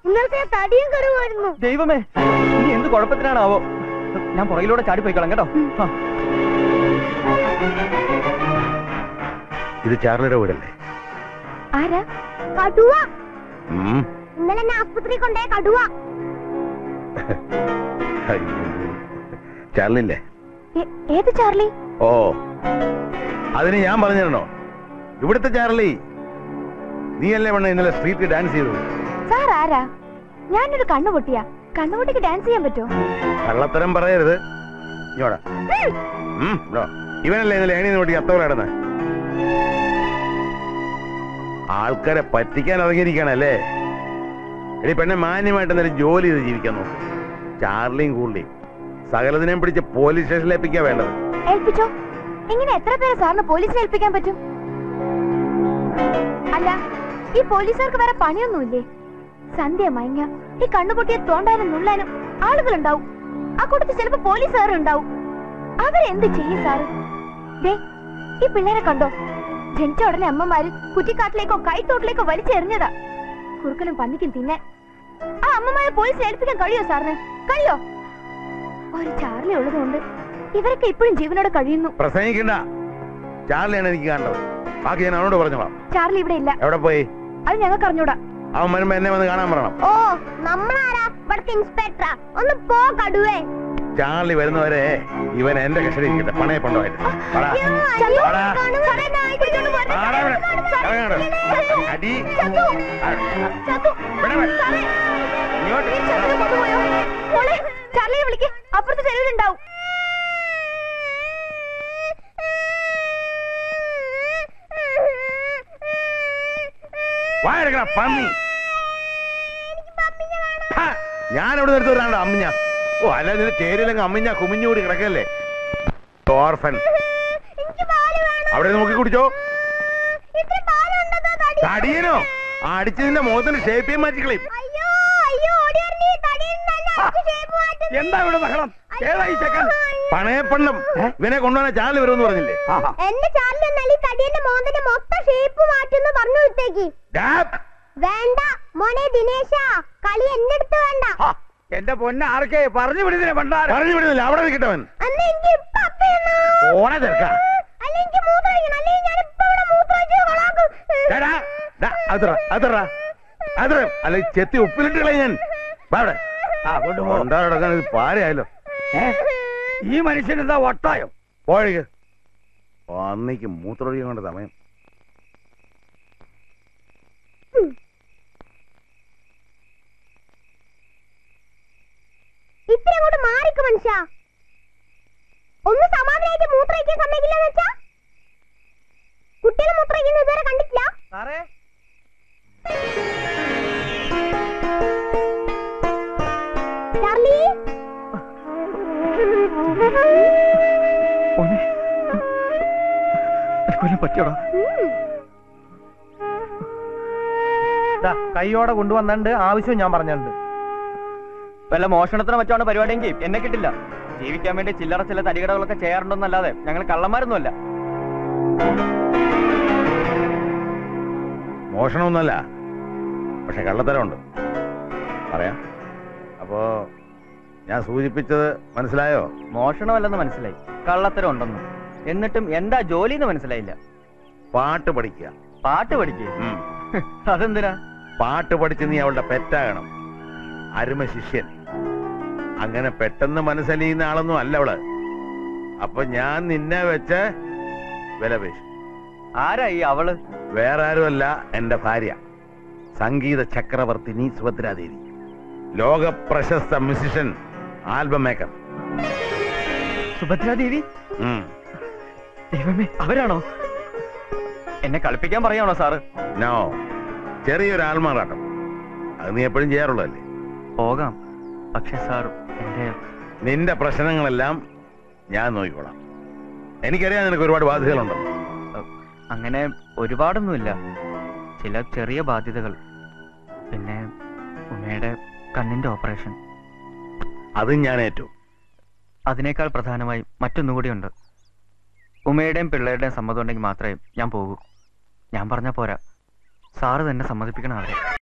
ഇന്നലത്തെ തടിയും കടുവായിരുന്നു ദൈവമേ ഇനി എന്ത് കുഴപ്പത്തിനാണാവോ ഞാൻ പുറകിലൂടെ ചാടി പോയിക്കോളാം കേട്ടോ ആ. ഇത് ചാർലിയുടെ വീടല്ലേ ആരാ കടുവ ഉം. ഇന്നലെ എന്നെ ആസ്പത്രി കൊണ്ടേ കടുവ അയ്യോ. ചാർലില്ലേ ഏ- ഏത് ചാർലി ഓ അതിന് ഞാൻ പറഞ്ഞിരണോ ഇവിടുത്തെ ചാർലി നീയല്ലേ വേണ ഇന്നലെ സ്ട്രീറ്റിൽ ഡാൻസ് ചെയ്തത് സാർ ആരാ ഞാനൊരു കണ്ണുപൊട്ടിയാ കണ്ണുപൊട്ടിക്ക് ഡാൻസ് ചെയ്യാൻ പറ്റുമോ കള്ളത്തരം പറയരുത് ഇങ്ങോടാ ഉം, ഇതോ. ഇവനല്ലേ ഇന്നലെ ഏണി നോട്ടി അത്തവരാടുന്ന ആൾക്കാരെ പറ്റിക്കാൻ ഇറങ്ങിയിരിക്കണല്ലേ എടി പെണ്ണെ മാന്യമായിട്ട് എന്തെങ്കിലും ജോലി ചെയ്ത് ജീവിക്കാൻ നോക്ക് ചാർലിയും കൂളിയും സകലതിനെയും പിടിച്ച് പോലീസ് സ്റ്റേഷനിൽ ഏൽപ്പിക്കാ വേണ്ടത് ഏൽപ്പിച്ചോ ഇങ്ങനെ എത്ര പേരെ സാറിന് പോലീസിനെ ഏൽപ്പിക്കാൻ പറ്റും അല്ല ഈ പോലീസുകാർക്ക് വേറെ പണിയൊന്നുമില്ലേ സന്ധ്യ മയങ്ങ ഈ കണ്ണുപൊട്ടിയെ തോണ്ടാനും നുള്ളാനും ആളുകളുണ്ടാവും ആ കൂട്ടത്തിൽ ചിലപ്പോ പോലീസുകാർ ഉണ്ടാവും അവരെന്ത് ചെയ്യും സാറ് ദേ ഈ പിള്ളേരെ കണ്ടോ ജനിച്ച ഉടനെ അമ്മമാര് കുറ്റിക്കാട്ടിലേക്കോ കൈത്തോട്ടിലേക്കോ വലിച്ചെറിഞ്ഞതാ കുറുക്കനും പന്നിക്കും തിന്നാൻ ആ അമ്മമാരെ പോലീസിൽ ഏൽപ്പിക്കാൻ കഴിയോ സാറിന് കഴിയോ ഒരു ചാർലി ഉള്ളതുകൊണ്ട് ഇവരൊക്കെ ഇപ്പോഴും ജീവനോടെ കഴിയുന്നു പ്രസംഗിക്കണ്ട ചാർലിയാണ് എനിക്ക് കാണേണ്ടത് ബാക്കി ഞാൻ അവനോട് പറഞ്ഞോളാം ചാർലി ഇവിടെ ഇല്ല എവിടെ പോയി അത് ഞങ്ങൾക്ക് അറിഞ്ഞൂടാ അവൻ വരുമ്പോ എന്നെ വന്ന് കാണാൻ പറയണം ഓ നമ്മളാരാ ഇവിടുത്തെ ഇൻസ്പെക്ടറാ ഒന്ന് പോ കടുവേ ചാർലി വരുന്നവരെ ഇവൻ എന്റെ കസ്റ്റഡി ഇരിക്കട്ടെ പണയ പണ്ടമായിട്ട് വാടാ. വാടാ. വാടാ ഇവിടെ. ഇറങ്ങാട്. അടി. ആ. ഇവിടെ വേ. ഇങ്ങോട്ട്. ചാർലിയെ വിളിക്ക് അപ്പുറത്തെ തെരുവിലുണ്ടാവും വാ എടുക്കടാ, പന്നി ഹാ, ഞാൻ അവിടെ നിർത്തി വരാണ്ടോ അമ്മിഞ്ഞ ഓ അല്ല ഇതിന് ചേരിയിലങ്ങ് അമ്മിഞ്ഞ കുമിഞ്ഞൂടി കിടക്കല്ലേ ഓർഫൻ അവിടെ നോക്കി കുടിച്ചോ തടിയനോ ആ അടിച്ചതിന്റെ മുഖത്തിന് ഷേപ്പ് ചെയ്യാൻ മാറ്റിക്കളയും അയ്യോ അയ്യോ ഓടി വരണേ തടിയിൽ തന്നെ അടിച്ച് shape മാറ്റുന്നു. എന്താ ഇവിടെ ബഹളം ഏതായി ചെക്കൻ പണയപ്പണ്ണം ഇവനെ കൊണ്ടുവന്ന ചാനൽ വരുമെന്ന് പറഞ്ഞില്ലേ ആഹാ. എന്റെ ചാർലി എന്നാൽ ഈ തടിയന്റെ മോന്തന്റെ മൊത്തം ഷേപ്പ് മാറ്റുന്നു പറഞ്ഞു വിട്ടേക്ക് ഡാപ്. വേണ്ട മോനെ ദിനേശ കളി എന്റെ അടുത്ത് വേണ്ട ആ, എന്റെ പൊന്ന ആർക്കേ പറഞ്ഞു വിടുന്നതിനെ പണ്ടാരം പറഞ്ഞു വിടുന്നില്ല അവിടെ നിൽക്കട്ടവൻ അന്ന് എനിക്ക് ഇപ്പൊ അപ്പയെന്നാ. ഓണെ തീർക്ക അല്ല എനിക്ക് മൂത്രമൊഴിക്കണം അല്ലെങ്കിൽ ഞാൻ ഇപ്പൊ ഇവിടെ മൂത്രമൊഴിച്ച് കൊളാക്കും അത്ര അല്ല ഈ ചെത്തി ഉപ്പിലിട്ട് കളയും ഞാൻ വാ അവിടെ ആ കൊണ്ടുപോ കൊണ്ടാടക്കാൻ ഇത് പാരയായല്ലോ ഏ? ഈ മനുഷ്യൻ എന്താ ഒട്ടായോ പോഴേക്ക് അന്നേക്ക് മൂത്രമൊഴിക്കാൻ കൊണ്ട് സമയം ഇത്ര അങ്ങോട്ട് മാറിക്ക് മനുഷ്യ ഒന്ന് സമാധാനായിട്ട് മൂത്രമൊഴിക്കാൻ സമ്മതിക്കില്ലെന്ന് വെച്ചാ കുട്ടികൾ മൂത്രമൊഴിക്കുന്നത് ഇതുവരെ കണ്ടിട്ടില്ല സാറേ ചാർലി ഓനെ കൊല്ലം പറ്റിയോടാ കൈയോടെ കൊണ്ടുവന്നുണ്ട് ആവശ്യവും ഞാൻ പറഞ്ഞിട്ടുണ്ട് വല്ല മോഷണത്തിന് മറ്റാണ് പരിപാടിയെങ്കിൽ എന്നെ കിട്ടില്ല ജീവിക്കാൻ വേണ്ടി ചില്ലറ ചില തടികടകളൊക്കെ ചെയ്യാറുണ്ടെന്നല്ലാതെ ഞങ്ങൾ കള്ളന്മാരൊന്നുമല്ല മോഷണമൊന്നുമല്ല പക്ഷെ കള്ളത്തരമുണ്ട് പറയാം അപ്പോ ഞാൻ സൂചിപ്പിച്ചത് മനസ്സിലായോ മോഷണമല്ലെന്ന് മനസ്സിലായി കള്ളത്തരം ഉണ്ടെന്ന് എന്നിട്ടും എന്താ ജോലി എന്ന് മനസ്സിലായില്ല പാട്ട് പഠിക്കുക പാട്ട് പഠിക്കേ ഉം. അതെന്തിനാ പാട്ട് പഠിച്ച് നീ അവളുടെ പെറ്റാകണം അരുമ ശിഷ്യൻ അങ്ങനെ പെട്ടെന്ന് മനസ്സലിയുന്ന ആളൊന്നും അല്ല അവള് അപ്പൊ ഞാൻ നിന്നെ വെച്ച് വിലപേശി ആരാ ഈ അവള് വേറെ ആരുമല്ല എന്റെ ഭാര്യ സംഗീത ചക്രവർത്തിനി സുഭദ്രാദേവി ലോക പ്രശസ്ത മ്യൂസിഷ്യൻ ആൽബം മേക്കർ സുഭദ്രാദേവി ദൈവമേ അവരാണോ എന്നെ കളിപ്പിക്കാൻ പറയാണോ സാറ് നോ ചെറിയൊരു ആൽമാറാട്ടം അത് നീ എപ്പോഴും ചെയ്യാറുള്ളതല്ലേ പോകാം പക്ഷെ സാർ എന്റെ നിന്റെ പ്രശ്നങ്ങളെല്ലാം ഞാൻ നോക്കിക്കോളാം എനിക്കറിയാം നിനക്ക് ഒരുപാട് ബാധ്യതകളുണ്ടെന്ന് അഹ്, അങ്ങനെ ഒരുപാടൊന്നുമില്ല ചില ചെറിയ ബാധ്യതകൾ പിന്നെ ഉമ്മയുടെ കണ്ണിന്റെ ഓപ്പറേഷൻ അതും ഞാൻ ഏറ്റു അതിനേക്കാൾ പ്രധാനമായി മറ്റൊന്നുകൂടിയുണ്ട് ഉമ്മയുടെയും പിള്ളേരുടെയും സമ്മതം ഉണ്ടെങ്കിൽ മാത്രമേ ഞാൻ പോകൂ ഞാൻ പറഞ്ഞാൽ പോരാ സാറ് തന്നെ സമ്മതിപ്പിക്കണം അവരെ